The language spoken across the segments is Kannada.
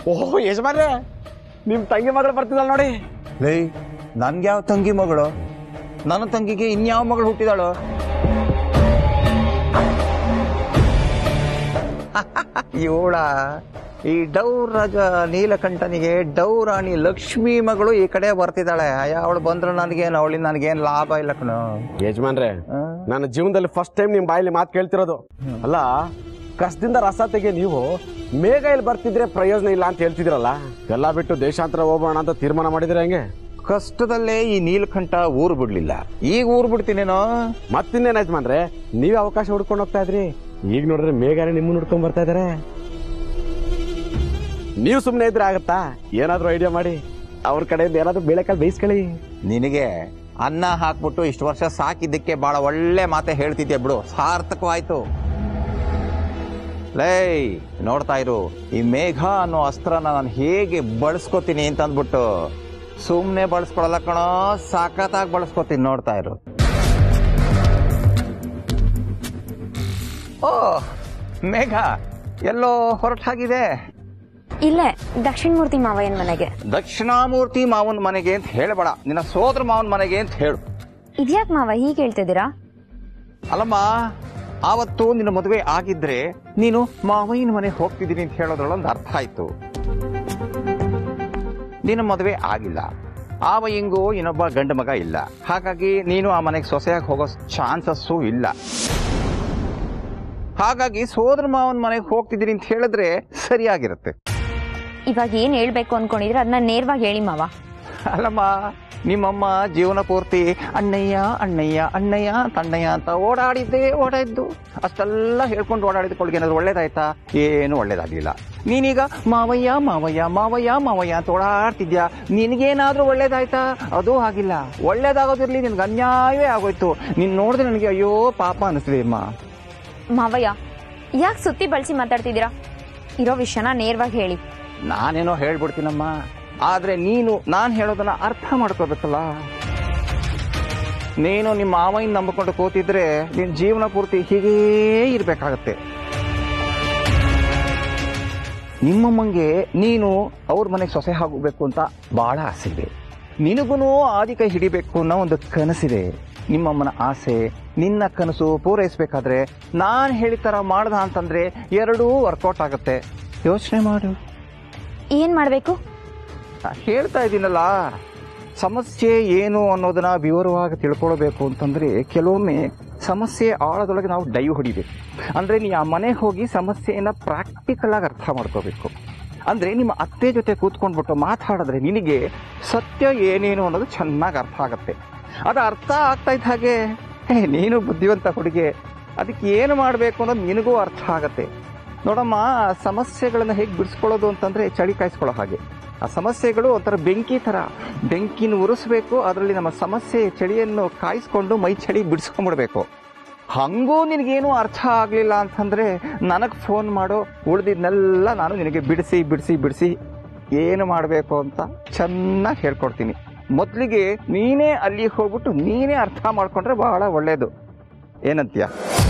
ಓಹ್ ಯಜಮಾನ್ರೆ ನಿಮ್ ತಂಗಿ ಮಗಳು ಬರ್ತಿದ್ದಾಳ ನೋಡಿ ಲೇ ನನ್ಗೆ ಯಾವ ತಂಗಿ ಮಗಳು ನನ್ನ ತಂಗಿಗೆ ಇನ್ಯಾವ ಮಗಳು ಹುಟ್ಟಿದಾಳು ಇವಳ ಈ ಡೌ ರಾಜ ನೀಲಕಂಠನಿಗೆ ಡೌ ರಾಣಿ ಲಕ್ಷ್ಮಿ ಮಗಳು ಈ ಕಡೆ ಬರ್ತಿದ್ದಾಳೆ ಅವಳು ಬಂದ್ರೆ ನನಗೇನು ಅವಳಿಂದ ನನಗೇನು ಲಾಭ ಇಲ್ಲ ಕಣೋ ಯಜಮಾನ್ರೆ ನನ್ನ ಜೀವನದಲ್ಲಿ ಫಸ್ಟ್ ಟೈಮ್ ನಿಮ್ ಬಾಯಲ್ಲಿ ಮಾತು ಕೇಳ್ತಿರೋದು ಅಲ್ಲ ಕಸದಿಂದ ರಸ ತೆಗೆ ನೀವು ಮೇಘ ಇಲ್ಲಿ ಬರ್ತಿದ್ರೆ ಪ್ರಯೋಜನ ಇಲ್ಲ ಅಂತ ಹೇಳ್ತಿದ್ರಲ್ಲ ಎಲ್ಲ ಬಿಟ್ಟು ದೇಶಾಂತರ ಹೋಗೋಣ ಅಂತ ತೀರ್ಮಾನ ಮಾಡಿದ್ರೆ ಹೆಂಗೆ ಕಷ್ಟದಲ್ಲೇ ಈ ನೀಲಕಂಠ ಊರು ಬಿಡ್ಲಿಲ್ಲ ಈಗ ಊರು ಬಿಡ್ತೀನೇನೋ ಮತ್ತಿನ್ನೇನ್ ಯಜಮಾನ್ರೆ ನೀವೇ ಅವಕಾಶ ಹುಡ್ಕೊಂಡು ಹೋಗ್ತಾ ಇದ್ರಿ ಈಗ ನೋಡಿದ್ರೆ ಮೇಘಾನೆ ನಿಮ್ಮನ್ನ ಹುಡ್ಕೊಂಡ್ ಬರ್ತಾ ಇದಾರೆ ನೀವು ಸುಮ್ಮನೆ ಇದ್ರೆ ಆಗತ್ತಾ ಏನಾದ್ರೂ ಐಡಿಯಾ ಮಾಡಿ ಅವ್ರ ಕಡೆಯಿಂದ ಏನಾದ್ರೂ ಬೇಳೆಕಾಳು ಬೇಯಿಸ್ಕೊಳ್ಳಿ ನಿನಗೆ ಅನ್ನ ಹಾಕ್ಬಿಟ್ಟು ಇಷ್ಟು ವರ್ಷ ಸಾಕಿದ್ದಕ್ಕೆ ಬಹಳ ಒಳ್ಳೆ ಮಾತೆ ಹೇಳ್ತಿದ್ದೆ ಬಿಡು ಸಾರ್ಥಕವಾಯ್ತು ಲೈ ನೋಡ್ತಾ ಇರು ಈ ಮೇಘ ಅನ್ನೋ ಅಸ್ತ್ರನ ನಾನು ಹೇಗೆ ಬಳಸ್ಕೋತೀನಿ ಅಂತ ಅಂದ್ಬಿಟ್ಟು ಸುಮ್ನೆ ಬಳಸ್ಕೊಳಲ್ಲ ಕಣೋ ಸಾಕತ್ತಾಗಿ ಬಳಸ್ಕೋತೀನಿ ನೋಡ್ತಾ ಇರು ಓ ಮೇಘ ಎಲ್ಲೋ ಹೊರಟಾಗಿದೆ ಇಲ್ಲೇ ದಕ್ಷಿಣ ಮೂರ್ತಿ ಮಾವಯ್ಯನ ಮನೆಗೆ ದಕ್ಷಿಣಾಮೂರ್ತಿ ಮಾವನ್ ಮನೆಗೆ ಅಂತ ಹೇಳಬೇಡ ನಿನ್ನ ಸೋದರ ಮಾವನ್ ಮನೆಗೆ ಅಂತ ಹೇಳು ಇದ್ಯಾಕ್ ಮಾವ ಹೀಗೆ ಹೇಳ್ತಿದ್ದೀರಾ ಅಲ್ಲಮ್ಮ ಆವತ್ತು ನಿನ್ನ ಮದುವೆ ಆಗಿದ್ರೆ ನೀನು ಮಾವಯ್ಯನ ಮನೆ ಹೋಗ್ತಿದ್ದೀನಿ ಅಂತ ಹೇಳೋದ್ರೊಳೊಂದು ಅರ್ಥ ಆಯ್ತು ನಿನ್ನ ಮದುವೆ ಆಗಿಲ್ಲ ಆವ ಹಿಂಗೂ ಇನ್ನೊಬ್ಬ ಗಂಡ ಮಗ ಇಲ್ಲ ಹಾಗಾಗಿ ನೀನು ಆ ಮನೆಗೆ ಸೊಸೆಯಾಗಿ ಹೋಗೋ ಚಾನ್ಸಸ್ಸು ಇಲ್ಲ ಹಾಗಾಗಿ ಸೋದರ ಮಾವನ ಮನೆಗೆ ಹೋಗ್ತಿದ್ದೀನಿ ಅಂತ ಹೇಳಿದ್ರೆ ಸರಿಯಾಗಿರುತ್ತೆ ಇವಾಗ ಏನ್ ಹೇಳ್ಬೇಕು ಅನ್ಕೊಂಡಿದ್ರೆ ಅದನ್ನ ನೇರವಾಗಿ ಹೇಳಿ ಮಾವ ಅಲ್ಲಮ್ಮ ನಿಮ್ಮಮ್ಮ ಜೀವನ ಪೂರ್ತಿ ಅಣ್ಣಯ್ಯ ಅಣ್ಣಯ್ಯ ಅಣ್ಣಯ್ಯ ತಣ್ಣಯ್ಯ ಅಂತ ಓಡಾಡಿದ್ದೆ ಓಡಾಡಿದ್ದು ಅಷ್ಟೆಲ್ಲ ಹೇಳ್ಕೊಂಡು ಓಡಾಡಿದ್ಕೊಳ್ಗೆ ಏನಾದ್ರು ಒಳ್ಳೇದಾಯ್ತಾ ಏನು ಒಳ್ಳೇದಾಗ್ಲಿಲ್ಲ ನೀನೀಗ ಮಾವಯ್ಯ ಮಾವಯ್ಯ ಮಾವಯ್ಯ ಮಾವಯ್ಯ ಅಂತ ಓಡಾಡ್ತಿದ್ಯಾ ನಿನಗೇನಾದ್ರೂ ಒಳ್ಳೇದಾಯ್ತಾ ಅದು ಆಗಿಲ್ಲ ಒಳ್ಳೇದಾಗೋದಿರ್ಲಿ ನಿನ್ಗೆ ಅನ್ಯಾಯವೇ ಆಗೋಯ್ತು ನೀನ್ ನೋಡಿದ್ರೆ ನನಗೆ ಅಯ್ಯೋ ಪಾಪ ಅನಿಸ್ತಿದೆ ಅಮ್ಮ ಮಾವಯ್ಯ ಯಾಕೆ ಸುತ್ತಿ ಬಳಸಿ ಮಾತಾಡ್ತಿದ್ದೀರಾ ಇರೋ ವಿಷಯನ ನೇರವಾಗಿ ಹೇಳಿ ನಾನೇನೋ ಹೇಳ್ಬಿಡ್ತೀನಮ್ಮ ಆದ್ರೆ ನೀನು ನಾನು ಹೇಳೋದನ್ನ ಅರ್ಥ ಮಾಡ್ಕೋಬೇಕಲ್ಲ ನೀನು ನಿಮ್ಮ ಮಾವಯ್ಯನ ನಂಬಿಕೊಂಡು ಕೂತಿದ್ರೆ ನಿನ್ ಜೀವನ ಪೂರ್ತಿ ಹೀಗೇ ಇರ್ಬೇಕಾಗತ್ತೆ ನಿಮ್ಮಮ್ಮಂಗೆ ನೀನು ಅವ್ರ ಮನೆಗೆ ಸೊಸೆ ಹೋಗಬೇಕು ಅಂತ ಬಹಳ ಆಸೆ ಇದೆ ನಿನಗೂ ಆದಿಕೈ ಹಿಡಿಬೇಕು ಅನ್ನೋ ಒಂದು ಕನಸಿದೆ ನಿಮ್ಮಮ್ಮನ ಆಸೆ ನಿನ್ನ ಕನಸು ಪೂರೈಸಬೇಕಾದ್ರೆ ನಾನು ಹೇಳಿದ ಥರ ಮಾಡ್ದ ಅಂತಂದ್ರೆ ಎರಡೂ ವರ್ಕೌಟ್ ಆಗುತ್ತೆ ಯೋಚನೆ ಮಾಡು ಏನ್ ಮಾಡ್ಬೇಕು ನಾನ್ ಹೇಳ್ತಾ ಇದ್ದೀನಲ್ಲ ಸಮಸ್ಯೆ ಏನು ಅನ್ನೋದನ್ನ ವಿವರವಾಗಿ ತಿಳ್ಕೊಳ್ಬೇಕು ಅಂತಂದ್ರೆ ಕೆಲವೊಮ್ಮೆ ಸಮಸ್ಯೆ ಆಳದೊಳಗೆ ನಾವು ಡೈವ್ ಹೊಡಿಬೇಕು ಅಂದ್ರೆ ನೀ ಆ ಮನೆಗೆ ಹೋಗಿ ಸಮಸ್ಯೆಯನ್ನ ಪ್ರಾಕ್ಟಿಕಲ್ ಆಗಿ ಅರ್ಥ ಮಾಡ್ಕೋಬೇಕು ಅಂದ್ರೆ ನಿಮ್ಮ ಅತ್ತೆ ಜೊತೆ ಕೂತ್ಕೊಂಡ್ಬಿಟ್ಟು ಮಾತಾಡಿದ್ರೆ ನಿನಗೆ ಸತ್ಯ ಏನೇನು ಅನ್ನೋದು ಚೆನ್ನಾಗಿ ಅರ್ಥ ಆಗತ್ತೆ ಅದು ಅರ್ಥ ಆಗ್ತಾ ಇದ್ದ ಹಾಗೆ ಹೇ ನೀನು ಬುದ್ಧಿವಂತ ಹುಡುಗಿ ಅದಕ್ಕೆ ಏನು ಮಾಡಬೇಕು ಅನ್ನೋದು ನಿನಗೂ ಅರ್ಥ ಆಗತ್ತೆ ನೋಡಮ್ಮ ಸಮಸ್ಯೆಗಳನ್ನ ಹೇಗೆ ಬಿಡಿಸ್ಕೊಳ್ಳೋದು ಅಂತಂದ್ರೆ ಚಳಿ ಕಾಯಿಸ್ಕೊಳ್ಳೋ ಹಾಗೆ ಆ ಸಮಸ್ಯೆಗಳು ಒಂಥರ ಬೆಂಕಿ ತರ ಬೆಂಕಿನ ಉರಿಸ್ಬೇಕು ಅದರಲ್ಲಿ ನಮ್ಮ ಸಮಸ್ಯೆ ಚಳಿಯನ್ನು ಕಾಯಿಸ್ಕೊಂಡು ಮೈ ಚಳಿ ಬಿಡಿಸ್ಕೊಂಡ್ಬಿಡ್ಬೇಕು ಹಂಗೂ ನಿನಗೇನು ಅರ್ಥ ಆಗ್ಲಿಲ್ಲ ಅಂತಂದ್ರೆ ನನಗೆ ಫೋನ್ ಮಾಡೋ ಉಳಿದಿದ್ನೆಲ್ಲ ನಾನು ನಿನಗೆ ಬಿಡಿಸಿ ಬಿಡಿಸಿ ಬಿಡಿಸಿ ಏನು ಮಾಡಬೇಕು ಅಂತ ಚೆನ್ನಾಗಿ ಹೇಳ್ಕೊಡ್ತೀನಿ ಮೊದಲಿಗೆ ನೀನೇ ಅಲ್ಲಿ ಹೋಗ್ಬಿಟ್ಟು ನೀನೇ ಅರ್ಥ ಮಾಡ್ಕೊಂಡ್ರೆ ಬಹಳ ಒಳ್ಳೇದು ಏನಂತೀಯ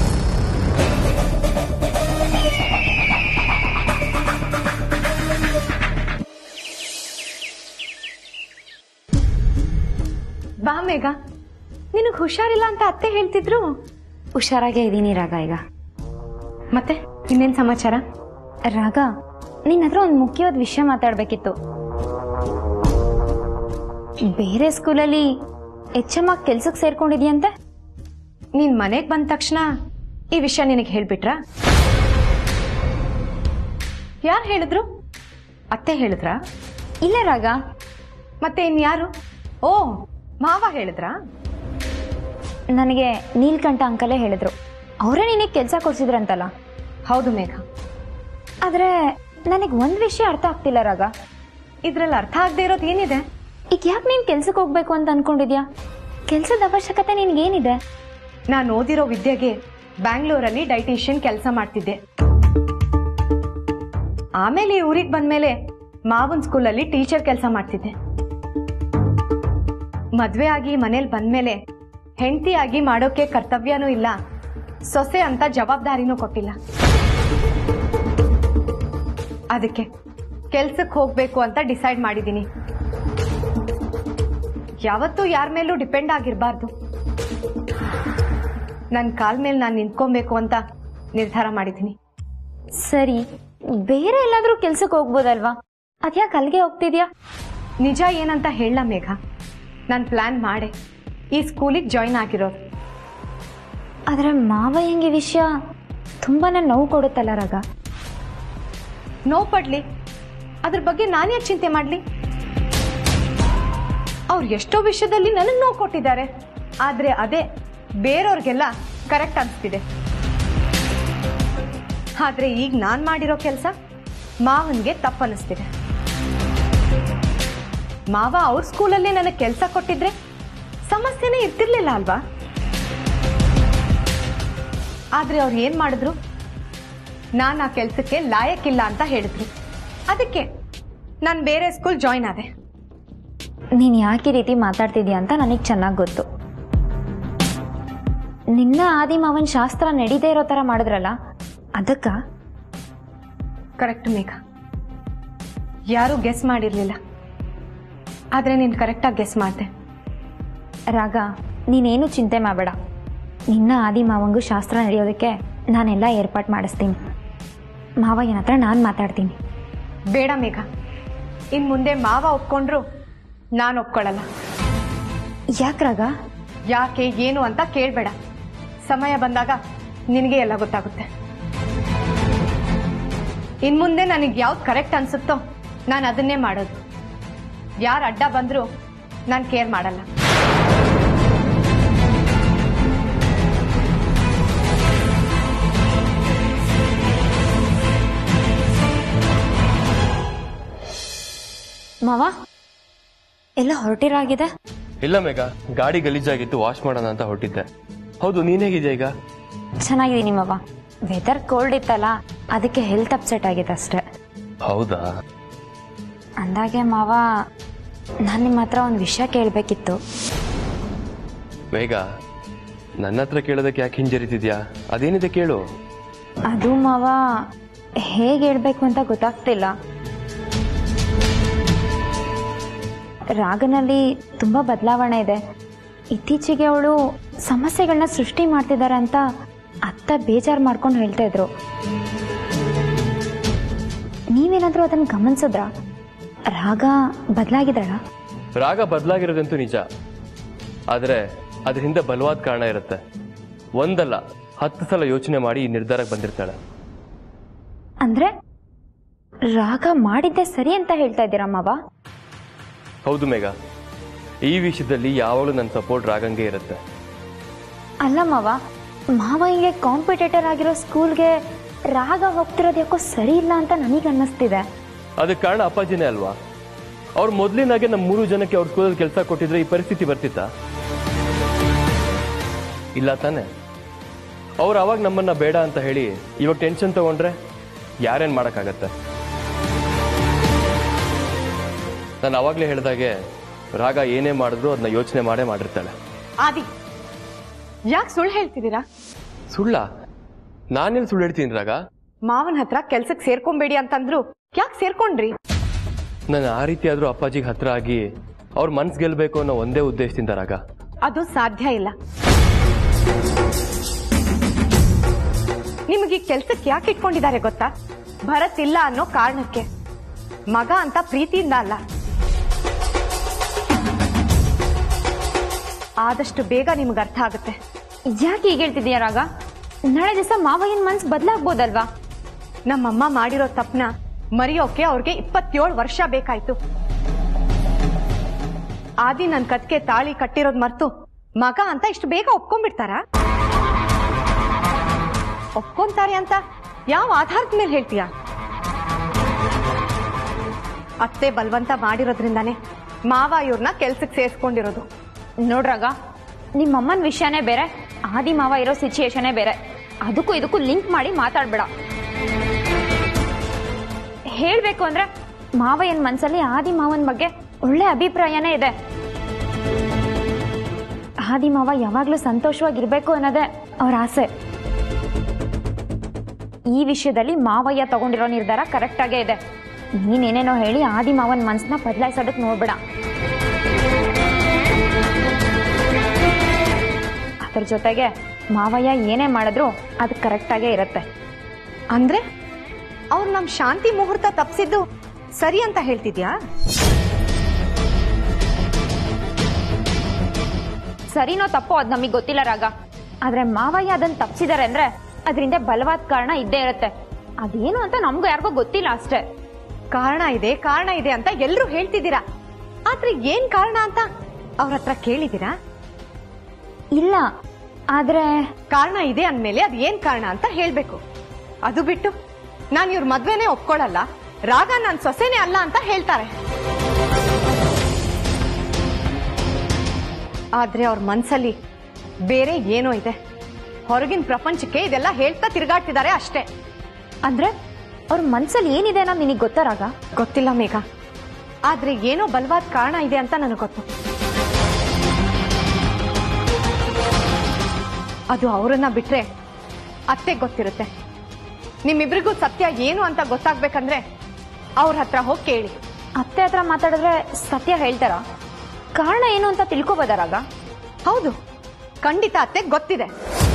ಬಾ ಮೇಘ ನಿನಗ್ ಹುಷಾರಿಲ್ಲ ಅಂತ ಅತ್ತೆ ಹೇಳ್ತಿದ್ರು ಹುಷಾರಾಗೇ ಇದ್ದೀನಿ ರಾಗ ಈಗ ಮತ್ತೆ ಇನ್ನೇನ್ ಸಮಾಚಾರ ರಾಗ ನಿನ್ನ ಹತ್ರ ಒಂದು ಮುಖ್ಯವಾದ ವಿಷಯ ಮಾತಾಡ್ಬೇಕಿತ್ತು ಬೇರೆ ಸ್ಕೂಲಲ್ಲಿ ಎಚ್ ಎಮ್ ಆಗಿ ಕೆಲ್ಸಕ್ಕೆ ಸೇರ್ಕೊಂಡಿದ್ಯಂತೆ ನೀನ್ ಮನೆಗ್ ಬಂದ ತಕ್ಷಣ ಈ ವಿಷಯ ನಿನಗೆ ಹೇಳ್ಬಿಟ್ರಾ ಯಾರು ಹೇಳಿದ್ರು ಅತ್ತೆ ಹೇಳಿದ್ರಾ ಇಲ್ಲ ರಾಗ ಮತ್ತೆ ಇನ್ಯಾರು ಓ ಮಾವ ಹೇಳಿದ್ರಾ ನನಗೆ ನೀಲ್ಕಂಠ ಅಂಕಲೇ ಹೇಳಿದ್ರು ಅವರೇ ನಿನಗೆ ಕೆಲಸ ಕೊಡ್ಸಿದ್ರಂತಲ್ಲ ಹೌದು ಮೇಘ ಆದ್ರೆ ನನಗೆ ಒಂದು ವಿಷಯ ಅರ್ಥ ಆಗ್ತಿಲ್ಲ ರಾಗ ಇದ್ರಲ್ಲಿ ಅರ್ಥ ಆಗದೆ ಇರೋದು ಏನಿದೆ ಈಗ ಯಾಕೆ ನೀನು ಕೆಲ್ಸಕ್ಕೆ ಹೋಗ್ಬೇಕು ಅಂತ ಅನ್ಕೊಂಡಿದ್ಯಾ ಕೆಲ್ಸದ ಅವಶ್ಯಕತೆ ನಿನ್ಗೇನಿದೆ ನಾನು ಓದಿರೋ ವಿದ್ಯೆಗೆ ಬ್ಯಾಂಗ್ಳೂರಲ್ಲಿ ಡೈಟಿಷಿಯನ್ ಕೆಲಸ ಮಾಡ್ತಿದ್ದೆ ಆಮೇಲೆ ಈ ಊರಿಗೆ ಬಂದ್ಮೇಲೆ ಮಾವನ್ ಸ್ಕೂಲಲ್ಲಿ ಟೀಚರ್ ಕೆಲಸ ಮಾಡ್ತಿದ್ದೆ ಮದ್ವೆ ಆಗಿ ಮನೇಲಿ ಬಂದ್ಮೇಲೆ ಹೆಂಡತಿಯಾಗಿ ಮಾಡೋಕೆ ಕರ್ತವ್ಯನೂ ಇಲ್ಲ ಸೊಸೆ ಅಂತ ಜವಾಬ್ದಾರಿನೂ ಕೊಟ್ಟಿಲ್ಲ ಅದಕ್ಕೆ ಕೆಲ್ಸಕ್ಕೆ ಹೋಗ್ಬೇಕು ಅಂತ ಡಿಸೈಡ್ ಮಾಡಿದ್ದೀನಿ ಯಾವತ್ತೂ ಯಾರ ಮೇಲೂ ಡಿಪೆಂಡ್ ಆಗಿರಬಾರ್ದು ನನ್ನ ಕಾಲ್ ಮೇಲೆ ನಾನು ನಿಂತ್ಕೊಬೇಕು ಅಂತ ನಿರ್ಧಾರ ಮಾಡಿದ್ದೀನಿ ಸರಿ ಬೇರೆ ಎಲ್ಲಾದ್ರೂ ಕೆಲ್ಸಕ್ಕೆ ಹೋಗ್ಬೋದಲ್ವಾ ಅದ್ಯಾಕೆ ಅಲ್ಲಿಗೆ ಹೋಗ್ತಿದ್ಯಾ ನಿಜ ಏನಂತ ಹೇಳ ಮೇಘ ನಾನು ಪ್ಲಾನ್ ಮಾಡೆ ಈ ಸ್ಕೂಲಿಗೆ ಜಾಯಿನ್ ಆಗಿರೋದು ಆದ್ರೆ ಮಾವಯ್ಯಂಗೆ ವಿಷಯ ತುಂಬಾನೇ ನೋವು ಕೊಡುತ್ತಲ್ಲ ರಾಗ ನೋವು ಪಡ್ಲಿ ಅದ್ರ ಬಗ್ಗೆ ನಾನೇ ಚಿಂತೆ ಮಾಡಲಿ ಅವ್ರು ಎಷ್ಟೋ ವಿಷಯದಲ್ಲಿ ನನಗೆ ನೋವು ಕೊಟ್ಟಿದ್ದಾರೆ ಆದರೆ ಅದೇ ಬೇರೆಯವ್ರಿಗೆಲ್ಲ ಕರೆಕ್ಟ್ ಅನಿಸ್ತಿದೆ ಆದರೆ ಈಗ ನಾನು ಮಾಡಿರೋ ಕೆಲಸ ಮಾವನ್ಗೆ ತಪ್ಪನಿಸ್ತಿದೆ ಮಾವ ಅವ್ರ ಸ್ಕೂಲಲ್ಲಿ ನನಗೆ ಕೆಲಸ ಕೊಟ್ಟಿದ್ರೆ ಸಮಸ್ಯೆನೇ ಇರ್ತಿರ್ಲಿಲ್ಲ ಅಲ್ವಾ ಆದರೆ ಅವ್ರು ಏನು ಮಾಡಿದ್ರು ನಾನು ಆ ಕೆಲಸಕ್ಕೆ ಲಾಯಕ್ಕಿಲ್ಲ ಅಂತ ಹೇಳಿದ್ರು ಅದಕ್ಕೆ ನಾನು ಬೇರೆ ಸ್ಕೂಲ್ ಜಾಯಿನ್ ಆದೆ ನೀನು ಯಾಕೆ ಈ ರೀತಿ ಮಾತಾಡ್ತಿದ್ಯಾ ಅಂತ ನನಗೆ ಚೆನ್ನಾಗಿ ಗೊತ್ತು ನಿನ್ನ ಆದಿ ಮಾವನ್ ಶಾಸ್ತ್ರ ನಡೀದೇ ಇರೋ ಥರ ಮಾಡಿದ್ರಲ್ಲ ಅದಕ್ಕ ಕರೆಕ್ಟ್ ಮೇಘ ಯಾರೂ ಗೆಸ್ ಮಾಡಿರಲಿಲ್ಲ ಆದರೆ ನೀನು ಕರೆಕ್ಟಾಗಿ ಗೆಸ್ ಮಾಡಿದೆ ರಾಗ ನೀನೇನು ಚಿಂತೆ ಮಾಡಬೇಡ ನಿನ್ನ ಆದಿ ಮಾವಂಗೂ ಶಾಸ್ತ್ರ ನಡೆಯೋದಕ್ಕೆ ನಾನೆಲ್ಲ ಏರ್ಪಾಟ್ ಮಾಡಿಸ್ತೀನಿ ಮಾವಯ್ಯನ ಹತ್ರ ನಾನು ಮಾತಾಡ್ತೀನಿ ಬೇಡ ಮೇಘ ಇನ್ನು ಮುಂದೆ ಮಾವ ಒಪ್ಕೊಂಡ್ರು ನಾನು ಒಪ್ಕೊಳ್ಳಲ್ಲ ಯಾಕೆ ರಾಗ ಯಾಕೆ ಏನು ಅಂತ ಕೇಳಬೇಡ ಸಮಯ ಬಂದಾಗ ನಿನಗೆ ಎಲ್ಲ ಗೊತ್ತಾಗುತ್ತೆ ಇನ್ನು ಮುಂದೆ ನನಗೆ ಯಾವ್ದು ಕರೆಕ್ಟ್ ಅನ್ಸುತ್ತೋ ನಾನು ಅದನ್ನೇ ಮಾಡೋದು ಯಾರು ಅಡ್ಡ ಬಂದರೂ ನಾನು ಕೇರ್ ಮಾಡಲ್ಲ ಮಾವ ಎಲ್ಲ ಹೊರಟಿರಾಗಿದೆ ಇಲ್ಲ ಮೇಘ ಗಾಡಿ ಗಲೀಜಾಗಿತ್ತು ವಾಶ್ ಮಾಡೋಣ ಅಂತ ಹೊರಟಿದ್ದೆ ಹೌದು ನೀನ್ ಹೇಗಿದ್ಯಾ ಈಗ ಚೆನ್ನಾಗಿದ್ದೀನಿ ಮಾವ ವೆದರ್ ಕೋಲ್ಡ್ ಇತ್ತಲ್ಲ ಅದಕ್ಕೆ ಹೆಲ್ತ್ ಅಪ್ಸೆಟ್ ಆಗಿದೆ ಅಷ್ಟೇ ಹೌದಾ ಅಂದಾಗೆ ಮಾವ ನಾನು ನಿಮ್ಮ ಹತ್ರ ಒಂದು ವಿಷಯ ಕೇಳಬೇಕಿತ್ತು ಮೇಘ ನನ್ನ ಹತ್ರ ಕೇಳೋದಕ್ಕೆ ಯಾಕೆ ಹಿಂಜರಿತಿದ್ಯಾ ಅದೇನಿದೆ ಕೇಳು ಅದು ಮಾವ ಹೇಗೆ ಹೇಳ್ಬೇಕು ಅಂತ ಗೊತ್ತಾಗ್ತಿಲ್ಲ ರಾಗನಲ್ಲಿ ತುಂಬ ಬದಲಾವಣೆ ಇದೆ ಇತ್ತೀಚೆಗೆ ಅವಳು ಸಮಸ್ಯೆಗಳನ್ನ ಸೃಷ್ಟಿ ಮಾಡ್ತಿದ್ದಾರೆ ಅಂತ ಅತ್ತ ಬೇಜಾರು ಮಾಡ್ಕೊಂಡು ಹೇಳ್ತಾ ಇದ್ರು ನೀವೇನಾದರೂ ಅದನ್ನು ಗಮನಿಸಿದ್ರ ರಾಗ ಬದಲಾಗಿದ್ದಾಳ ರಾಗ ಬದಲಾಗಿರೋದಂತೂ ನಿಜ ಆದರೆ ಅದ್ರ ಹಿಂದೆ ಬಲವಾದ ಕಾರಣ ಇರುತ್ತೆ ಒಂದಲ್ಲ ಹತ್ತು ಸಲ ಯೋಚನೆ ಮಾಡಿ ಈ ನಿರ್ಧಾರಕ್ಕೆ ಬಂದಿರ್ತಾಳೆ ಅಂದ್ರೆ ರಾಗ ಮಾಡಿದ್ದೆ ಸರಿ ಅಂತ ಹೇಳ್ತಾ ಇದ್ದೀರಾ ಮಾವ ಹೌದು ಮೇಘ ಈ ವಿಷಯದಲ್ಲಿ ಯಾವಾಗಲೂ ನನ್ನ ಸಪೋರ್ಟ್ ರಾಗಂಗೆ ಇರುತ್ತೆ ಅಲ್ಲ ಮಾವ ಮಾವ ಹಿಂಗೆ ಕಾಂಪಿಟೇಟರ್ ಆಗಿರೋ ಸ್ಕೂಲ್ಗೆ ರಾಗ ಹೋಗ್ತಿರೋದು ಯಾಕೋ ಸರಿ ಇಲ್ಲ ಅಂತ ನನಗೆ ಅನ್ನಿಸ್ತಿದೆ ಅದಕ್ಕೆ ಕಾರಣ ಅಪ್ಪಾಜಿನೇ ಅಲ್ವಾ ಅವ್ರು ಮೊದಲಿನಾಗೆ ನಮ್ಮ ಮೂರು ಜನಕ್ಕೆ ಅವ್ರ ಸ್ಕೂಲಲ್ಲಿ ಕೆಲಸ ಕೊಟ್ಟಿದ್ರೆ ಈ ಪರಿಸ್ಥಿತಿ ಬರ್ತಿತ್ತಾ ಇಲ್ಲ ತಾನೆ ಅವ್ರು ಅವಾಗ ನಮ್ಮನ್ನ ಬೇಡ ಅಂತ ಹೇಳಿ ಇವಾಗ ಟೆನ್ಷನ್ ತಗೊಂಡ್ರೆ ಯಾರೇನ್ ಮಾಡಕ್ಕಾಗತ್ತೆ ನಾನು ಅವಾಗಲೇ ಹೇಳ್ದಾಗೆ ರಾಗ ಏನೇ ಮಾಡಿದ್ರು ಅದನ್ನ ಯೋಚನೆ ಮಾಡೇ ಮಾಡಿರ್ತಾಳೆ ಆದಿ ಯಾಕೆ ಸುಳ್ಳು ಹೇಳ್ತಿದ್ದೀರಾ ಸುಳ್ಳ ನಾನೆಲ್ಲಿ ಸುಳ್ಳು ಹೇಳ್ತೀನಿ ರಾಗ ಮಾವನ ಹತ್ರ ಕೆಲ್ಸಕ್ಕೆ ಸೇರ್ಕೊಂಬೇಡಿ ಅಂತಂದ್ರು ಯಾಕೆ ಸೇರ್ಕೊಂಡ್ರಿ ನಾನು ಆ ರೀತಿ ಆದ್ರೂ ಅಪ್ಪಾಜಿಗೆ ಹತ್ರ ಆಗಿ ಅವ್ರ ಮನ್ಸ್ ಗೆಲ್ಬೇಕು ಅನ್ನೋ ಒಂದೇ ಉದ್ದೇಶದಿಂದ ರಾಗ ಅದು ಸಾಧ್ಯ ಇಲ್ಲ ನಿಮಗೆ ಕೆಲ್ಸಕ್ಕೆ ಯಾಕೆ ಇಟ್ಕೊಂಡಿದ್ದಾರೆ ಗೊತ್ತಾ ಭರತ್ ಇಲ್ಲ ಅನ್ನೋ ಕಾರಣಕ್ಕೆ ಮಗ ಅಂತ ಪ್ರೀತಿಯಿಂದ ಅಲ್ಲ ಆದಷ್ಟು ಬೇಗ ನಿಮ್ಗೆ ಅರ್ಥ ಆಗುತ್ತೆ ಯಾಕೆ ಈಗ ಹೇಳ್ತಿದೀಯ ರಾಗ ನಾಳೆ ದಿವಸ ಮಾವಯ್ಯನ ಮನ್ಸು ಬದಲಾಗ್ಬೋದಲ್ವಾ ನಮ್ಮಮ್ಮ ಮಾಡಿರೋ ತಪ್ಪನ ಮರೆಯೋಕೆ ಅವ್ರಿಗೆ ಇಪ್ಪತ್ತೇಳು ವರ್ಷ ಬೇಕಾಯ್ತು ಆದಿ ನನ್ ಕತ್ಗೆ ತಾಳಿ ಕಟ್ಟಿರೋದ್ ಮರ್ತು ಮಗ ಅಂತ ಇಷ್ಟು ಬೇಗ ಒಪ್ಕೊಂಡ್ಬಿಡ್ತಾರ ಒಪ್ಕೊಂತಾರೆ ಅಂತ ಯಾವ ಆಧಾರದ ಮೇಲೆ ಹೇಳ್ತೀಯ ಅತ್ತೆ ಬಲವಂತ ಮಾಡಿರೋದ್ರಿಂದಾನೆ ಮಾವ ಇವ್ರನ್ನ ಕೆಲ್ಸಕ್ಕೆ ಸೇರಿಸ್ಕೊಂಡಿರೋದು ನೋಡ್ರಾಗ ನಿಮ್ಮಮ್ಮನ ವಿಷಯನೇ ಬೇರೆ ಆದಿ ಮಾವ ಇರೋ ಸಿಚುಯೇಷನೇ ಬೇರೆ ಅದಕ್ಕೂ ಇದಕ್ಕೂ ಲಿಂಕ್ ಮಾಡಿ ಮಾತಾಡ್ಬೇಡ ಹೇಳ್ಬೇಕು ಅಂದ್ರೆ ಮಾವಯ್ಯನ ಮನ್ಸಲ್ಲಿ ಆದಿ ಮಾವನ ಬಗ್ಗೆ ಒಳ್ಳೆ ಅಭಿಪ್ರಾಯನೇ ಇದೆ ಆದಿ ಮಾವ ಯಾವಾಗ್ಲೂ ಸಂತೋಷವಾಗಿರ್ಬೇಕು ಅನ್ನೋದೇ ಅವ್ರ ಆಸೆ ಈ ವಿಷಯದಲ್ಲಿ ಮಾವಯ್ಯ ತಗೊಂಡಿರೋ ನಿರ್ಧಾರ ಕರೆಕ್ಟ್ ಆಗೇ ಇದೆ ನೀನೇನೇನೋ ಹೇಳಿ ಆದಿ ಮಾವನ ಮನ್ಸನ್ನ ಬದಲಾಯಿಸೋದಕ್ಕೆ ನೋಡ್ಬೇಡ ಅದ್ರ ಜೊತೆಗೆ ಮಾವಯ್ಯ ಏನೇ ಮಾಡಿದ್ರು ಅದು ಕರೆಕ್ಟಾಗೇ ಇರುತ್ತೆ ಅಂದ್ರೆ ಅವ್ರು ನಮ್ ಶಾಂತಿ ಮುಹೂರ್ತ ತಪ್ಸಿದ್ದು ಸರಿ ಅಂತ ಹೇಳ್ತಿದ್ಯಾ ಸರಿನೋ ತಪ್ಪೋ ಅದು ನಮಗೆ ಗೊತ್ತಿಲ್ಲ ರಾಗ ಆದ್ರೆ ಮಾವಯ್ಯ ಅದನ್ನ ತಪ್ಸಿದಾರೆ ಅಂದ್ರೆ ಅದರಿಂದ ಬಲವಾದ ಕಾರಣ ಇದ್ದೇ ಇರುತ್ತೆ ಅದೇನು ಅಂತ ನಮ್ಗೂ ಯಾರಿಗೂ ಗೊತ್ತಿಲ್ಲ ಅಷ್ಟೇ ಕಾರಣ ಇದೆ ಕಾರಣ ಇದೆ ಅಂತ ಎಲ್ರೂ ಹೇಳ್ತಿದ್ದೀರಾ ಆದ್ರೆ ಏನ್ ಕಾರಣ ಅಂತ ಅವ್ರ ಹತ್ರ ಕೇಳಿದೀರಾ ಇಲ್ಲ ಆದ್ರೆ ಕಾರಣ ಇದೆ ಅಂದ್ಮೇಲೆ ಅದ್ ಏನ್ ಕಾರಣ ಅಂತ ಹೇಳ್ಬೇಕು ಅದು ಬಿಟ್ಟು ನಾನ್ ಇವ್ರ ಮದ್ವೆನೇ ಒಪ್ಕೊಳ್ಳಲ್ಲ ರಾಗ ನಾನ್ ಸೊಸೆನೇ ಅಲ್ಲ ಅಂತ ಹೇಳ್ತಾರೆ ಆದ್ರೆ ಅವ್ರ ಮನ್ಸಲ್ಲಿ ಬೇರೆ ಏನೋ ಇದೆ ಹೊರಗಿನ ಪ್ರಪಂಚಕ್ಕೆ ಇದೆಲ್ಲ ಹೇಳ್ತಾ ತಿರುಗಾಡ್ತಿದ್ದಾರೆ ಅಷ್ಟೇ ಅಂದ್ರೆ ಅವ್ರ ಮನ್ಸಲ್ಲಿ ಏನಿದೆ ಅನ್ನೋದು ನಿನಗೆ ಗೊತ್ತಾ ರಾಗ ಗೊತ್ತಿಲ್ಲ ಮೇಘ ಆದ್ರೆ ಏನೋ ಬಲವಾದ ಕಾರಣ ಇದೆ ಅಂತ ನನಗೆ ಗೊತ್ತು ಅದು ಅವರನ್ನ ಬಿಟ್ರೆ ಅತ್ತೆ ಗೊತ್ತಿರುತ್ತೆ ನಿಮ್ಮಿಬ್ರಿಗೂ ಸತ್ಯ ಏನು ಅಂತ ಗೊತ್ತಾಗ್ಬೇಕಂದ್ರೆ ಅವ್ರ ಹತ್ರ ಹೋಗಿ ಕೇಳಿ ಅತ್ತೆ ಹತ್ರ ಮಾತಾಡಿದ್ರೆ ಸತ್ಯ ಹೇಳ್ತಾರ ಕಾರಣ ಏನು ಅಂತ ತಿಳ್ಕೊಬೋದ ರಾಗ ಹೌದು ಖಂಡಿತ ಅತ್ತೆ ಗೊತ್ತಿದೆ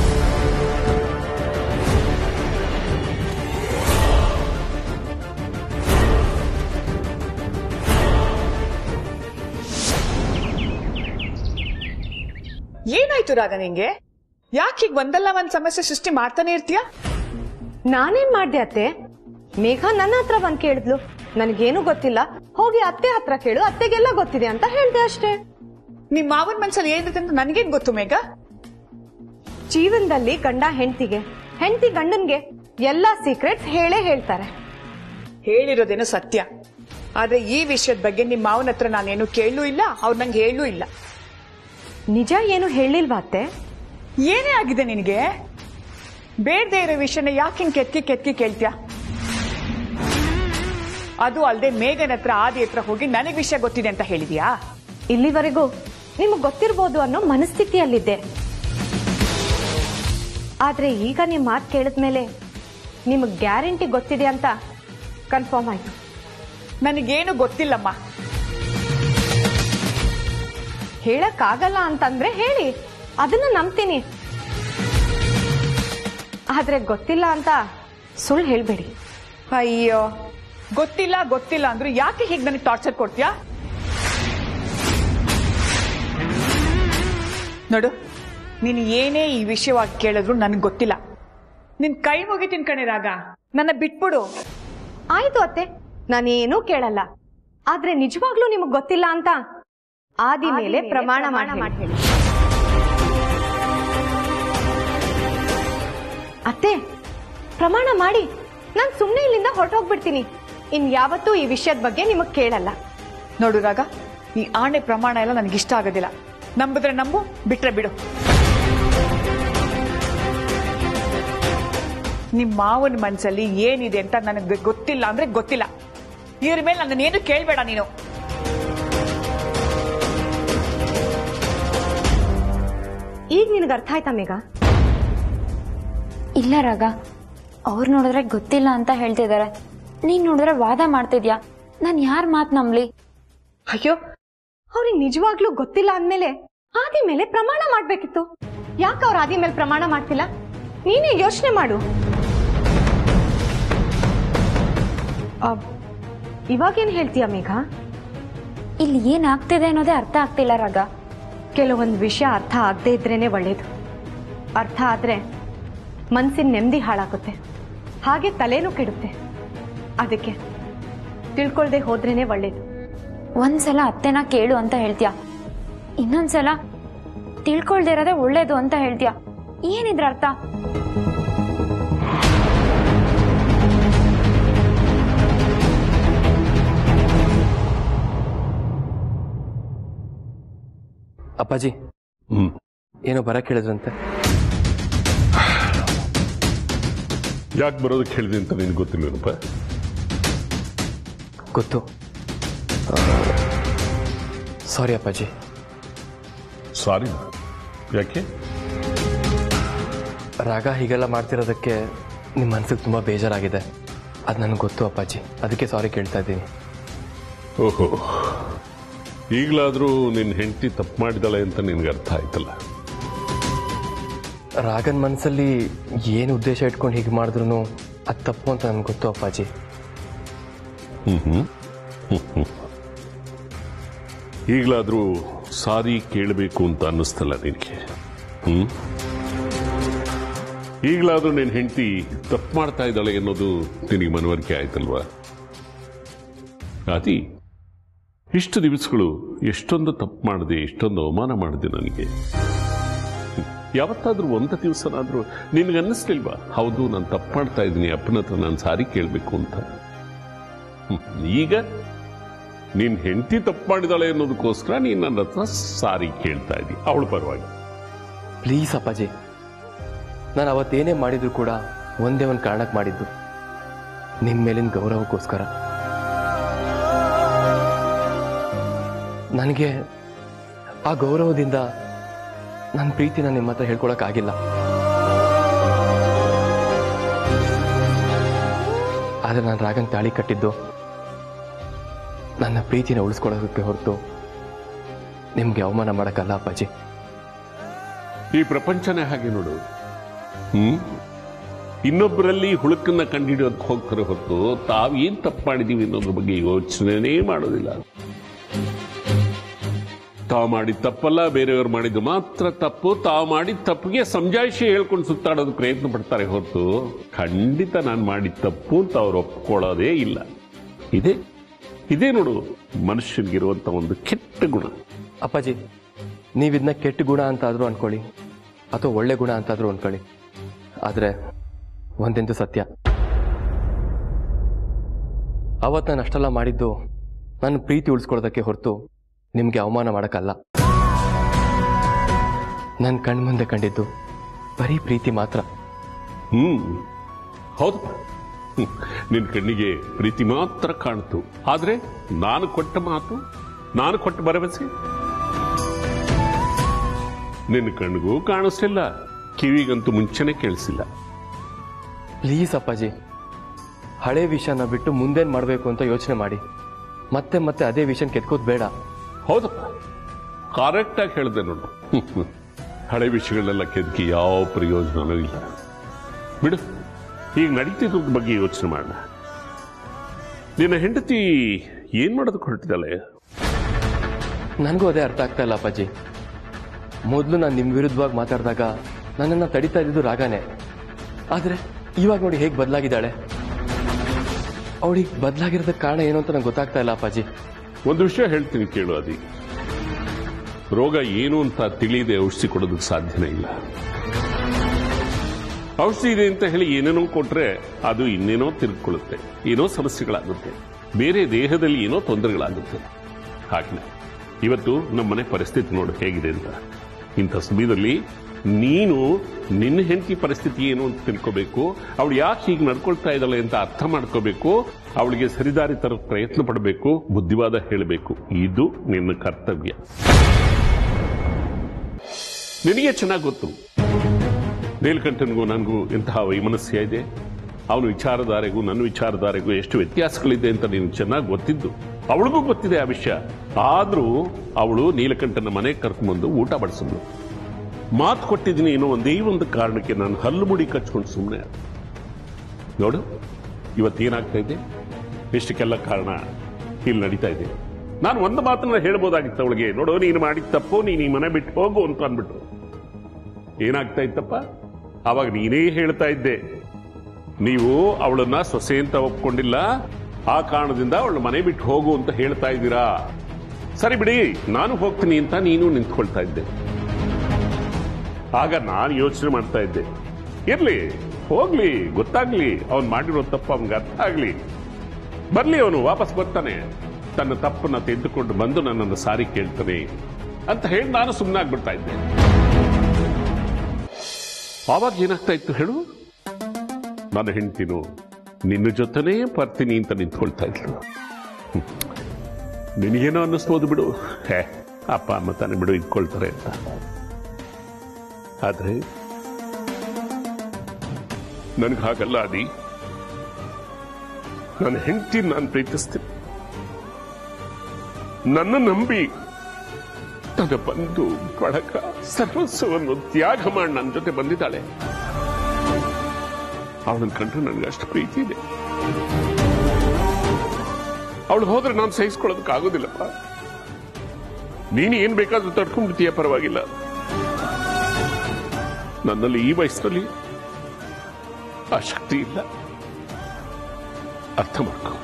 ಏನಾಯ್ತು ರಾಗ ನಿಂಗೆ ಯಾಕೆ ಹೀಗ್ ಒಂದಲ್ಲ ಒಂದ್ ಸಮಸ್ಯೆ ಸೃಷ್ಟಿ ಮಾಡ್ತಾನೆ ಇರ್ತೀಯ ನಾನೇನ್ ಮಾಡ್ದೆ ಅತ್ತೆ ಮೇಘ ನನ್ನ ಹತ್ರ ಬಂದ್ ಕೇಳಿದ್ಲು ನನಗೇನು ಗೊತ್ತಿಲ್ಲ ಹೋಗಿ ಅತ್ತೆ ಹತ್ರ ಕೇಳು ಅತ್ತೆಗೆಲ್ಲ ಗೊತ್ತಿದೆ ಅಂತ ಹೇಳ್ದೆ ಅಷ್ಟೇ ನಿಮ್ ಮಾವನ್ ಮನ್ಸಲ್ಲಿ ಏನಿದೆ ಅಂತ ನನ್ಗೇನ್ ಗೊತ್ತು ಮೇಘ ಜೀವನದಲ್ಲಿ ಗಂಡ ಹೆಂಡತಿಗೆ ಹೆಂಡತಿ ಗಂಡನ್ಗೆ ಎಲ್ಲಾ ಸೀಕ್ರೆಟ್ಸ್ ಹೇಳೇ ಹೇಳ್ತಾರೆ ಹೇಳಿರೋದೇನೋ ಸತ್ಯ ಆದ್ರೆ ಈ ವಿಷಯದ ಬಗ್ಗೆ ನಿಮ್ ಮಾವನ ಹತ್ರ ನಾನೇನು ಕೇಳಲೂ ಇಲ್ಲ ಅವ್ರು ನಂಗೆ ಹೇಳಲೂ ಇಲ್ಲ ನಿಜ ಏನು ಹೇಳಿಲ್ವಾ ಅತ್ತೆ ಏನೇ ಆಗಿದೆ ನಿನಗೆ ಬೇಡದೆ ಇರೋ ವಿಷಯನ ಯಾಕೆ ಹಿಂಗ್ ಕೆತ್ತಿ ಕೆತ್ತಿ ಕೇಳ್ತ್ಯಾ ಅದು ಅಲ್ಲದೆ ಮೇಘನ ಹತ್ರ ಆದಿ ಹತ್ರ ಹೋಗಿ ನನಗ್ ವಿಷಯ ಗೊತ್ತಿದೆ ಅಂತ ಹೇಳಿದ್ಯಾ ಇಲ್ಲಿವರೆಗೂ ನಿಮಗ್ ಗೊತ್ತಿರ್ಬೋದು ಅನ್ನೋ ಮನಸ್ಥಿತಿಯಲ್ಲಿದ್ದೆ ಆದ್ರೆ ಈಗ ನಿಮ್ ಮಾತು ಕೇಳಿದ್ಮೇಲೆ ನಿಮಗ್ ಗ್ಯಾರಂಟಿ ಗೊತ್ತಿದೆ ಅಂತ ಕನ್ಫರ್ಮ್ ಆಯ್ತು ನನಗೇನು ಗೊತ್ತಿಲ್ಲಮ್ಮ ಹೇಳಕ್ಕಾಗಲ್ಲ ಅಂತಂದ್ರೆ ಹೇಳಿ ಅದನ್ನ ನಂಬ್ತೀನಿ ಆದ್ರೆ ಗೊತ್ತಿಲ್ಲ ಅಂತ ಸುಳ್ಳು ಹೇಳ್ಬೇಡಿ ಅಯ್ಯೋ ಗೊತ್ತಿಲ್ಲ ಗೊತ್ತಿಲ್ಲ ಅಂದ್ರು ಯಾಕೆ ಹೀಗೆ ನನಗೆ ಟಾರ್ಚರ್ ಕೊಡ್ತೀಯಾ ನೋಡು ನೀನು ಏನೇ ಈ ವಿಷಯವಾಗಿ ಕೇಳಿದ್ರು ನನಗೆ ಗೊತ್ತಿಲ್ಲ ನಿನ್ ಕೈ ಮುಗಿತೀನಿ ಕಣೆ ರಾಗ ನನ್ನ ಬಿಟ್ಬಿಡು ಆಯ್ತು ಅತ್ತೆ ನಾನೇನೂ ಕೇಳಲ್ಲ ಆದ್ರೆ ನಿಜವಾಗ್ಲೂ ನಿಮಗ್ ಗೊತ್ತಿಲ್ಲ ಅಂತ ಆದಿ ಮೇಲೆ ಪ್ರಮಾಣ ಮಾಡಿ ಹೇಳಿ ಅತ್ತೆ ಪ್ರಮಾಣ ಮಾಡಿ ನಾನ್ ಸುಮ್ನೆ ಇಲ್ಲಿಂದ ಹೊರಟೋಗ್ಬಿಡ್ತೀನಿ ಇನ್ ಯಾವತ್ತೂ ಈ ವಿಷಯದ ಬಗ್ಗೆ ನಿಮಗ್ ಕೇಳಲ್ಲ ನೋಡು ರಾಗ ಈ ಆಣೆ ಪ್ರಮಾಣ ಎಲ್ಲ ನನಗೆ ಇಷ್ಟ ಆಗೋದಿಲ್ಲ ನಂಬಿದ್ರೆ ನಂಬು ಬಿಟ್ರೆ ಬಿಡು ನಿಮ್ ಮಾವನ ಮನ್ಸಲ್ಲಿ ಏನಿದೆ ಅಂತ ನನಗೆ ಗೊತ್ತಿಲ್ಲ ಅಂದ್ರೆ ಗೊತ್ತಿಲ್ಲ ಇವ್ರ ಮೇಲೆ ನನ್ನನ್ನೇನು ಕೇಳ್ಬೇಡ ನೀನು ಈಗ ನಿನಗೆ ಅರ್ಥ ಆಯ್ತಾ ಮೇಘ ಇಲ್ಲ ರಾಗ ಅವ್ರು ನೋಡಿದ್ರೆ ಗೊತ್ತಿಲ್ಲ ಅಂತ ಹೇಳ್ತಿದ್ದಾರೆ ನೀನ್ ನೋಡಿದ್ರೆ ವಾದ ಮಾಡ್ತಿದ್ಯಾ ನಾನ್ ಯಾರ್ ಮಾತ್ ನಂಬ್ಲಿ ಅಯ್ಯೋ ಅವ್ರಿಗೆ ನಿಜವಾಗ್ಲೂ ಗೊತ್ತಿಲ್ಲ ಅಂದ್ಮೇಲೆ ಆದಿ ಮೇಲೆ ಪ್ರಮಾಣ ಮಾಡ್ಬೇಕಿತ್ತು ಯಾಕೆ ಅವ್ರ ಆದಿ ಮೇಲೆ ಪ್ರಮಾಣ ಮಾಡ್ತಿಲ್ಲ ನೀನೇ ಯೋಚನೆ ಮಾಡು ಅಬ್, ಇವಾಗೇನ್ ಹೇಳ್ತೀಯ ಮೇಘ ಇಲ್ಲಿ ಏನಾಗ್ತಿದೆ ಅನ್ನೋದೇ ಅರ್ಥ ಆಗ್ತಿಲ್ಲ ರಾಗ ಕೆಲವೊಂದು ವಿಷಯ ಅರ್ಥ ಆಗದೆ ಇದ್ರೇನೆ ಒಳ್ಳೇದು ಅರ್ಥ ಆದ್ರೆ ಮನ್ಸಿನ ನೆಮ್ಮದಿ ಹಾಳಾಗುತ್ತೆ ಹಾಗೆ ತಲೆನೂ ಕೆಡುತ್ತೆ ಅದಕ್ಕೆ ತಿಳ್ಕೊಳ್ದೆ ಹೋದ್ರೇನೆ ಒಳ್ಳೇದು ಒಂದ್ಸಲ ಅತ್ತೆನ ಕೇಳು ಅಂತ ಹೇಳ್ತೀಯ ಇನ್ನೊಂದ್ಸಲ ತಿಳ್ಕೊಳ್ದೇ ಇರೋದೇ ಒಳ್ಳೇದು ಅಂತ ಹೇಳ್ತೀಯ ಏನಿದ್ರ ಅರ್ಥ ಅಪ್ಪಾಜಿ ಹ್ಮ್ ಏನೋ ಬರಕ್ ಹೇಳಿದ್ರಂತೆ ಯಾಕೆ ಬರೋದಕ್ಕೆ ಹೇಳಿದೆ ಅಂತ ನಿನ್ಗೆ ಗೊತ್ತಿಲ್ಲನಪ್ಪ ಗೊತ್ತು ಸಾರಿ ಅಪ್ಪಾಜಿ ಸಾರಿ ಯಾಕೆ ರಾಗ ಹೀಗೆಲ್ಲ ಮಾಡ್ತಿರೋದಕ್ಕೆ ನಿಮ್ಮ ಮನ್ಸಿಗೆ ತುಂಬ ಬೇಜಾರಾಗಿದೆ ಅದು ನನಗೆ ಗೊತ್ತು ಅಪ್ಪಾಜಿ ಅದಕ್ಕೆ ಸಾರಿ ಕೇಳ್ತಾ ಇದ್ದೀನಿ ಓಹೋ ಈಗಲಾದರೂ ನಿನ್ನ ಹೆಂಡತಿ ತಪ್ಪು ಮಾಡಿದಾಳೆ ಅಂತ ನಿನ್ಗೆ ಅರ್ಥ ಆಯ್ತಲ್ಲ ರಾಗನ್ ಮನಸ್ಸಲ್ಲಿ ಏನು ಉದ್ದೇಶ ಇಟ್ಕೊಂಡು ಹೀಗೆ ಮಾಡಿದ್ರು ಅದು ತಪ್ಪು ಅಂತ ನನಗೆ ಗೊತ್ತು ಅಪ್ಪಾಜಿ ಈಗಲಾದರೂ ಸಾರಿ ಕೇಳಬೇಕು ಅಂತ ಅನ್ನಿಸ್ತಲ್ಲ ನಿನಗೆ ಹ್ಮ್ ಈಗಲಾದರೂ ನಿನ್ನ ಹೆಂಡತಿ ತಪ್ಪು ಮಾಡ್ತಾ ಇದ್ದಾಳೆ ಅನ್ನೋದು ನಿನಗೆ ಮನವರಿಕೆ ಆಯ್ತಲ್ವಾ ಆದಿ ಇಷ್ಟು ದಿವಸಗಳು ಎಷ್ಟೊಂದು ತಪ್ಪು ಮಾಡಿದೆ ಎಷ್ಟೊಂದು ಅವಮಾನ ಮಾಡಿದೆ ನನಗೆ ಯಾವತ್ತಾದ್ರೂ ಒಂದು ದಿವಸನಾದ್ರೂ ನಿನ್ಗೆ ಅನ್ನಿಸ್ಲಿಲ್ವಾ ಹೌದು ನಾನು ತಪ್ಪು ಮಾಡ್ತಾ ಇದ್ದೀನಿ ಅಪ್ಪನ ಹತ್ರ ನಾನು ಸಾರಿ ಕೇಳಬೇಕು ಅಂತ ಹ್ಮ್. ಈಗ ನಿನ್ ಹೆಂಡತಿ ತಪ್ಪು ಮಾಡಿದಾಳೆ ಅನ್ನೋದಕ್ಕೋಸ್ಕರ ನೀನ್ ನನ್ನ ಹತ್ರ ಸಾರಿ ಕೇಳ್ತಾ ಇದ್ದಿ ಅವಳ ಪರವಾಗಿ ಪ್ಲೀಸ್ ಅಪ್ಪಾಜಿ ನಾನು ಅವತ್ತೇನೇ ಮಾಡಿದ್ರು ಕೂಡ ಒಂದೇ ಒಂದು ಕಾರಣಕ್ಕೆ ಮಾಡಿದ್ದು ನಿಮ್ಮ ಮೇಲಿನ ಗೌರವಕ್ಕೋಸ್ಕರ ನನಗೆ ಆ ಗೌರವದಿಂದ ನನ್ನ ಪ್ರೀತಿನ ನಿಮ್ಮ ಹತ್ರ ಹೇಳ್ಕೊಳಕ್ಕಾಗಿಲ್ಲ ಆದರೆ ನಾನು ರಾಗನ್ ತಾಳಿ ಕಟ್ಟಿದ್ದು ನನ್ನ ಪ್ರೀತಿನ ಉಳಿಸ್ಕೊಳ್ಳೋದಕ್ಕೆ ಹೊರತು ನಿಮಗೆ ಅವಮಾನ ಮಾಡೋಕ್ಕಲ್ಲ ಅಪ್ಪಾಜಿ ಈ ಪ್ರಪಂಚನೇ ಹಾಗೆ ನೋಡು ಹ್ಮ್ ಇನ್ನೊಬ್ಬರಲ್ಲಿ ಹುಳುಕನ್ನ ಕಂಡುಹಿಡಿಯೋದಕ್ಕೆ ಹೋಗ್ತಾರೆ ಹೊತ್ತು ತಾವೇನ್ ತಪ್ಪು ಮಾಡಿದೀವಿ ಅನ್ನೋದ್ರ ಬಗ್ಗೆ ಯೋಚನೆನೇ ಮಾಡೋದಿಲ್ಲ ತಾವು ಮಾಡಿದ ತಪ್ಪಲ್ಲ ಬೇರೆಯವರು ಮಾಡಿದ್ದು ಮಾತ್ರ ತಪ್ಪು ತಾವು ಮಾಡಿದ ತಪ್ಪಿಗೆ ಸಮಜಾಯಿಷಿ ಹೇಳ್ಕೊಂಡು ಸುತ್ತಾಡೋದು ಪ್ರಯತ್ನ ಪಡ್ತಾರೆ ಹೊರತು ಖಂಡಿತ ನಾನು ಮಾಡಿದ ತಪ್ಪು ಅಂತ ಅವ್ರು ಒಪ್ಕೊಳ್ಳೋದೇ ಇಲ್ಲ ಇದೇ ಇದೇ ನೋಡು ಮನುಷ್ಯನಿಗಿರುವಂತ ಒಂದು ಕೆಟ್ಟ ಗುಣ ಅಪ್ಪಾಜಿ ನೀವು ಇದನ್ನ ಕೆಟ್ಟ ಗುಣ ಅಂತಾದರೂ ಅನ್ಕೊಳ್ಳಿ ಅಥವಾ ಒಳ್ಳೆ ಗುಣ ಅಂತಾದರೂ ಅನ್ಕೊಳ್ಳಿ ಆದರೆ ಒಂದೆಂದು ಸತ್ಯ ಅವತ್ತು ನಾನು ಅಷ್ಟೆಲ್ಲ ಮಾಡಿದ್ದು ನನ್ನ ಪ್ರೀತಿ ಉಳಿಸ್ಕೊಳ್ಳೋದಕ್ಕೆ ಹೊರತು ನಿಮಗೆ ಅವಮಾನ ಮಾಡೋಕ್ಕಲ್ಲ ನನ್ನ ಕಣ್ಮುಂದೆ ಕಂಡಿದ್ದು ಬರೀ ಪ್ರೀತಿ ಮಾತ್ರ ಹ್ಮ್ ಹೌದು ಹ್ಮ್. ನಿನ್ ಕಣ್ಣಿಗೆ ಪ್ರೀತಿ ಮಾತ್ರ ಕಾಣ್ತು ಆದ್ರೆ ನಾನು ಕೊಟ್ಟ ಮಾತು ನಾನು ಕೊಟ್ಟ ಭರವಸೆ ನಿನ್ನ ಕಣ್ಣಿಗೂ ಕಾಣಿಸ್ಲಿಲ್ಲ ಕಿವಿಗಂತೂ ಮುಂಚೆನೆ ಕೇಳಿಸಿಲ್ಲ ಪ್ಲೀಸ್ ಅಪ್ಪಾಜಿ ಹಳೆ ವಿಷಯನ ಬಿಟ್ಟು ಮುಂದೇನು ಮಾಡಬೇಕು ಅಂತ ಯೋಚನೆ ಮಾಡಿ ಮತ್ತೆ ಮತ್ತೆ ಅದೇ ವಿಷಯನ ಕೆತ್ಕೋದು ಬೇಡ ಹೌದಪ್ಪ ಕರೆಕ್ಟ್ ಆಗಿ ಹೇಳಿದೆ ನೋಡು ಹ್ಮ್. ಹಳೆ ವಿಷಯಗಳೆಲ್ಲ ಕೆದಕಿ ಯಾವ ಪ್ರಯೋಜನನೂ ಇಲ್ಲ ಬಿಡು ಈಗ ನಡೀತಿದ್ದ ಬಗ್ಗೆ ಯೋಚನೆ ಮಾಡೋಣ ನಿನ್ನ ಹೆಂಡತಿ ಏನ್ ಮಾಡೋದಕ್ಕೆ ಹೊರಟಿದ್ದಾಳೆ ನನಗೂ ಅದೇ ಅರ್ಥ ಆಗ್ತಾ ಇಲ್ಲ ಅಪ್ಪಾಜಿ ಮೊದಲು ನಾನು ನಿಮ್ಮ ವಿರುದ್ಧವಾಗಿ ಮಾತಾಡಿದಾಗ ನನ್ನನ್ನು ತಡಿತಾ ಇದ್ದಿದ್ದು ರಾಗಾನೆ ಆದರೆ ಇವಾಗ ನೋಡಿ ಹೇಗೆ ಬದಲಾಗಿದ್ದಾಳೆ ಅವಳಿಗೆ ಬದಲಾಗಿರೋದಕ್ಕೆ ಕಾರಣ ಏನು ಅಂತ ನಂಗೆ ಗೊತ್ತಾಗ್ತಾ ಇಲ್ಲ ಅಪ್ಪಾಜಿ ಒಂದು ವಿಷಯ ಹೇಳ್ತೀನಿ ಕೇಳು ಅದಿ ರೋಗ ಏನು ಅಂತ ತಿಳಿಯದೆ ಔಷಧಿ ಕೊಡೋದಕ್ಕೆ ಸಾಧ್ಯನೇ ಇಲ್ಲ ಔಷಧಿ ಇದೆ ಅಂತ ಹೇಳಿ ಏನೇನೋ ಕೊಟ್ರೆ ಅದು ಇನ್ನೇನೋ ತಿರುಗಿಕೊಳ್ಳುತ್ತೆ ಏನೋ ಸಮಸ್ಯೆಗಳಾಗುತ್ತೆ ಬೇರೆ ದೇಹದಲ್ಲಿ ಏನೋ ತೊಂದರೆಗಳಾಗುತ್ತೆ ಹಾಗೆ ಇವತ್ತು ನಮ್ಮ ಮನೆ ಪರಿಸ್ಥಿತಿ ನೋಡು ಹೇಗಿದೆ ಅಂತ ಇಂಥ ಸಮಯದಲ್ಲಿ ನೀನು ನಿನ್ನ ಹೆಂಡತಿ ಪರಿಸ್ಥಿತಿ ಏನು ಅಂತ ತಿಳ್ಕೋಬೇಕು ಅವಳು ಯಾಕೆ ಹೀಗೆ ನಡ್ಕೊಳ್ತಾ ಇದ್ದಾಳೆ ಅಂತ ಅರ್ಥ ಮಾಡ್ಕೋಬೇಕು ಅವಳಿಗೆ ಸರಿದಾರಿ ತರ ಪ್ರಯತ್ನ ಪಡಬೇಕು ಬುದ್ಧಿವಾದ ಹೇಳಬೇಕು ಇದು ನಿನ್ನ ಕರ್ತವ್ಯ ನಿನಗೆ ಚೆನ್ನಾಗಿ ಗೊತ್ತು ನೀಲಕಂಠನಿಗೂ ನನಗೂ ಎಂತಹ ವೈಮನಸ್ಯ ಇದೆ ಅವನ ವಿಚಾರಧಾರೆಗೂ ನನ್ನ ವಿಚಾರಧಾರೆಗೂ ಎಷ್ಟು ವ್ಯತ್ಯಾಸಗಳಿದೆ ಅಂತ ನೀನು ಚೆನ್ನಾಗಿ ಗೊತ್ತಿದ್ದು ಅವಳಿಗೂ ಗೊತ್ತಿದೆ ಆ ವಿಷಯ ಆದ್ರೂ ಅವಳು ನೀಲಕಂಠನ ಮನೆಗೆ ಕರ್ಕೊಂಡ್ಬಂದು ಊಟ ಬಡಿಸಿದ್ಲು ಮಾತು ಕೊಟ್ಟಿದ್ದೀನಿ ಏನೋ ಒಂದೇ ಒಂದು ಕಾರಣಕ್ಕೆ ನಾನು ಹಲ್ಲು ಮುಡಿ ಕಚ್ಕೊಂಡು ಸುಮ್ಮನೆ ನೋಡು ಇವತ್ತೇನಾಗ್ತಾ ಇದೆ ಇಷ್ಟಕ್ಕೆಲ್ಲ ಕಾರಣ ಇಲ್ಲಿ ನಡೀತಾ ಇದೆ ನಾನು ಒಂದು ಮಾತನ್ನ ಹೇಳ್ಬೋದಾಗಿತ್ತು ಅವಳಿಗೆ ನೋಡು ನೀನು ಮಾಡಿದ ತಪ್ಪು ನೀನು ಈ ಮನೆ ಬಿಟ್ಟು ಹೋಗು ಅಂತ ಅಂದ್ಬಿಟ್ರು ಏನಾಗ್ತಾ ಇತ್ತಪ್ಪ ಅವಾಗ ನೀನೇ ಹೇಳ್ತಾ ಇದ್ದೆ ನೀವು ಅವಳನ್ನ ಸೊಸೆ ಅಂತ ಒಪ್ಕೊಂಡಿಲ್ಲ ಆ ಕಾರಣದಿಂದ ಅವಳ ಮನೆ ಬಿಟ್ಟು ಹೋಗು ಅಂತ ಹೇಳ್ತಾ ಇದ್ದೀರಾ ಸರಿ ಬಿಡಿ ನಾನು ಹೋಗ್ತೀನಿ ಅಂತ ನೀನು ನಿಂತ್ಕೊಳ್ತಾ ಇದ್ದೆ ಆಗ ನಾನು ಯೋಚನೆ ಮಾಡ್ತಾ ಇದ್ದೆ ಇರ್ಲಿ ಹೋಗ್ಲಿ ಗೊತ್ತಾಗ್ಲಿ ಅವನ್ ಮಾಡಿರೋ ತಪ್ಪು ಅವನ್ಗೆ ಅರ್ಥ ಆಗ್ಲಿ ಬರ್ಲಿ ಅವನು ವಾಪಸ್ ಬರ್ತಾನೆ ತನ್ನ ತಪ್ಪನ್ನ ತೆಗೆದುಕೊಂಡು ಬಂದು ನನ್ನನ್ನು ಸಾರಿ ಕೇಳ್ತಾನೆ ಅಂತ ಹೇಳಿ ನಾನು ಸುಮ್ಮನೆ ಆಗ್ಬಿಡ್ತಾ ಇದ್ದೆ ಆವಾಗ ಏನಾಗ್ತಾ ಇತ್ತು ಹೇಳು ನನ್ನ ಹೆಂಡ್ತಿನು ನಿನ್ನ ಜೊತೆನೇ ಬರ್ತೀನಿ ಅಂತ ನಿಂತ್ಕೊಳ್ತಾ ಇದ್ಲು ಹ್ಮ್. ನಿನಗೇನೋ ಅನ್ನಿಸ್ಬೋದು ಬಿಡು ಹೇ ಅಪ್ಪ ಅಮ್ಮ ತಾನೇ ಬಿಡು ಇಟ್ಕೊಳ್ತಾರೆ ಅಂತ ಆದ್ರೆ ನನಗೆ ಹಾಗಲ್ಲ ಅದಿ ನನ್ನ ಹೆಂಡತಿ ನಾನು ಪ್ರೀತಿಸ್ತೀನಿ ನನ್ನ ನಂಬಿ ನನ್ನ ಬಂಧು ಬಳಗ ಸರ್ವಸ್ವವನ್ನು ತ್ಯಾಗ ಮಾಡಿ ನನ್ನ ಜೊತೆ ಬಂದಿದ್ದಾಳೆ ಅವಳನ್ನ ಕಂಡ್ರೆ ನನಗೆ ಅಷ್ಟು ಪ್ರೀತಿ ಇದೆ ಅವಳು ಹೋದ್ರೆ ನಾನು ಸಹಿಸ್ಕೊಳ್ಳೋದಕ್ಕಾಗೋದಿಲ್ಲಪ್ಪ ನೀನು ಏನ್ ಬೇಕಾದ್ರೂ ತಡ್ಕೊಂಡ್ಬಿಡ್ತೀಯ ಪರವಾಗಿಲ್ಲ ನನ್ನಲ್ಲಿ ಈ ವಯಸ್ಸಿನಲ್ಲಿ ಆ ಶಕ್ತಿ ಇಲ್ಲ ಅರ್ಥ ಮಾಡ್ಕೊ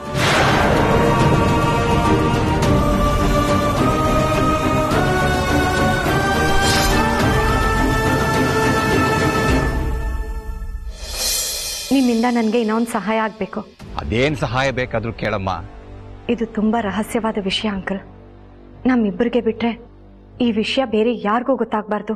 ನಿಮ್ಮಿಂದ ನನಗೆ ಇನ್ನೊಂದು ಸಹಾಯ ಆಗಬೇಕು ಅದೇನ್ ಸಹಾಯ ಬೇಕಾದ್ರೂ ಕೇಳಮ್ಮ ಇದು ತುಂಬಾ ರಹಸ್ಯವಾದ ವಿಷಯ ಅಂಕಲ್ ನಮ್ಮಿಬ್ಬರಿಗೆ ಬಿಟ್ರೆ ಈ ವಿಷಯ ಬೇರೆ ಯಾರಿಗೂ ಗೊತ್ತಾಗಬಾರ್ದು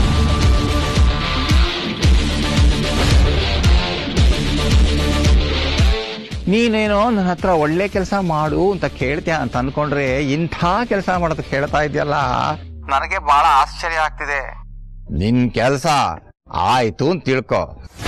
ನೀನೇನೋ ನನ್ನ ಹತ್ರ ಒಳ್ಳೆ ಕೆಲಸ ಮಾಡು ಅಂತ ಕೇಳ್ತೀಯ ಅಂತ ಅನ್ಕೊಂಡ್ರೆ ಇಂಥ ಕೆಲಸ ಮಾಡೋದಕ್ಕೆ ಹೇಳ್ತಾ ಇದೆಯಲ್ಲ ನನಗೆ ಬಹಳ ಆಶ್ಚರ್ಯ ಆಗ್ತಿದೆ ನಿನ್ ಕೆಲಸ ಆಯ್ತು ಅಂತ ತಿಳ್ಕೊ